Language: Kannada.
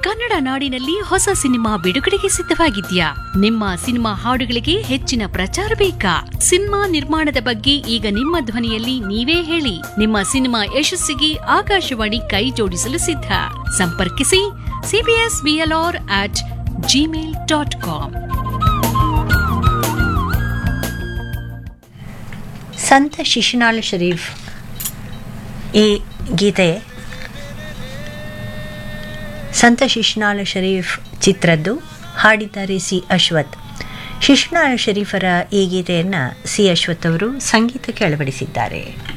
ಕನ್ನಡ ನಾಡಿನಲ್ಲಿ ಹೊಸ ಸಿನಿಮಾ ಬಿಡುಗಡೆಗೆ ಸಿದ್ಧವಾಗಿದ್ಯಾ ನಿಮ್ಮ ಸಿನಿಮಾ ಹಾಡುಗಳಿಗೆ ಹೆಚ್ಚಿನ ಪ್ರಚಾರ ಬೇಕಾ ಸಿನಿಮಾ ನಿರ್ಮಾಣದ ಬಗ್ಗೆ ಈಗ ನಿಮ್ಮ ಧ್ವನಿಯಲ್ಲಿ ನೀವೇ ಹೇಳಿ ನಿಮ್ಮ ಸಿನಿಮಾ ಯಶಸ್ಸಿಗೆ ಆಕಾಶವಾಣಿ ಕೈ ಜೋಡಿಸಲು ಸಿದ್ಧ ಸಂಪರ್ಕಿಸಿ CBS BLR at Gmail dot com Sant Shishunala Sharif ಈ ಗೀತೆ ಸಂತ ಶಿಶುನಾಳ ಶರೀಫ್ ಚಿತ್ರದ್ದು ಹಾಡಿದ್ದಾರೆ ಸಿ ಅಶ್ವಥ್ ಶಿಶುನಾಳ ಶರೀಫರ ಈ ಗೀತೆಯನ್ನು ಸಿ ಅಶ್ವಥ್ ಅವರು ಸಂಗೀತಕ್ಕೆ ಅಳವಡಿಸಿದ್ದಾರೆ